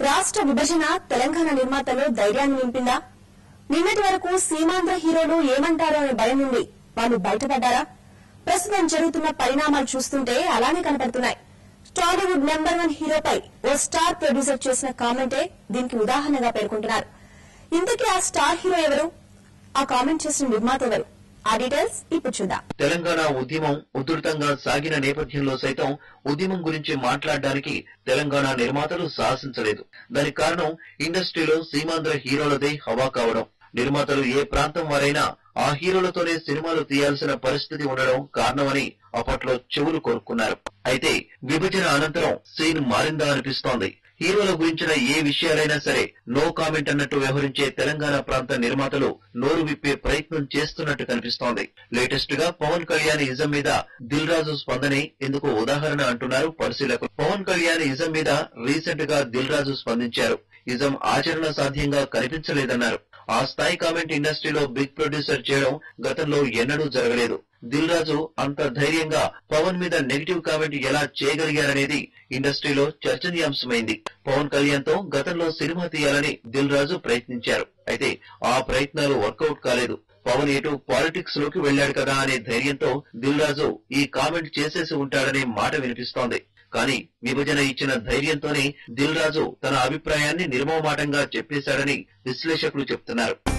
రాష్ట్ర విభజన తెలంగాణ నిర్మాతలో ధైర్యాన్ని నింపిందా నిన్నటి వరకు సీమాంధ్ర హీరోలు ఏమంటారో అనే భయం నుండి వాళ్ళు బయటపడ్డారా ప్రస్తుతం జరుగుతున్న పరిణామాలు చూస్తుంటే అలానే కనపడుతున్నాయి టాలీవుడ్ నెంబర్ వన్ హీరోపై ఓ స్టార్ ప్రొడ్యూసర్ చేసిన కామెంటే దీనికి ఉదాహరణగా పేర్కొంటున్నారు ఇంతకీ ఆ స్టార్ హీరో ఎవరు ఆ కామెంట్ చేసిన నిర్మాత ఎవరు ఆ డీటెయిల్స్ ఇప్పుడు చూద్దాం తెలంగాణ ఉద్యమం ఉధృతంగా సాగిన నేపథ్యంలో సైతం ఉద్యమం గురించి మాట్లాడడానికి తెలంగాణ నిర్మాతలు సాహసించలేదు దానికి కారణం ఇండస్ట్రీలో సీమాంధ్ర హీరోలదే హవా కావడం నిర్మాతలు ఏ ప్రాంతం వారైనా ఆ హీరోలతోనే సినిమాలు తీయాల్సిన పరిస్థితి ఉండడం కారణమని అప్పట్లో చెవులు కోరుకున్నారు అయితే విభజన అనంతరం సీన్ మారిందా అనిపిస్తోంది హీరోల గురించిన ఏ విషయాలైనా సరే నో కామెంట్ అన్నట్టు వ్యవహరించే తెలంగాణ ప్రాంత నిర్మాతలు నోరు విప్పే ప్రయత్నం చేస్తున్నట్టు కనిపిస్తోంది లేటెస్ట్ గా పవన్ కళ్యాణ్ ఇజం మీద దిల్ రాజు స్పందనే ఇందుకు ఉదాహరణ అంటున్నారు పరిశీలకులు పవన్ కళ్యాణ్ ఇజం మీద రీసెంట్ గా దిల్ రాజు స్పందించారు ఇజం ఆచరణ సాధ్యంగా కనిపించలేదన్నారు ఆ స్థాయి కామెంట్ ఇండస్ట్రీలో బిగ్ ప్రొడ్యూసర్ చేయడం గతంలో ఎన్నడూ జరగలేదు దిల్ రాజు అంత ధైర్యంగా పవన్ మీద నెగిటివ్ కామెంట్ ఎలా చేయగలిగారనేది ఇండస్ట్రీలో చర్చనీయాంశమైంది పవన్ కళ్యాణ్ తో గతంలో సినిమా తీయాలని దిల్ రాజు ప్రయత్నించారు అయితే ఆ ప్రయత్నాలు వర్కౌట్ కాలేదు పవన్ ఎటు పాలిటిక్స్ లోకి వెళ్లాడు కదా అనే ధైర్యంతో దిల్ రాజు ఈ కామెంట్ చేసేసి ఉంటాడనే మాట వినిపిస్తోంది కానీ విభజన ఇచ్చిన ధైర్యంతోనే దిల్ రాజు తన అభిప్రాయాన్ని నిర్మోమాటంగా చెప్పేశాడని విశ్లేషకులు చెప్తున్నారు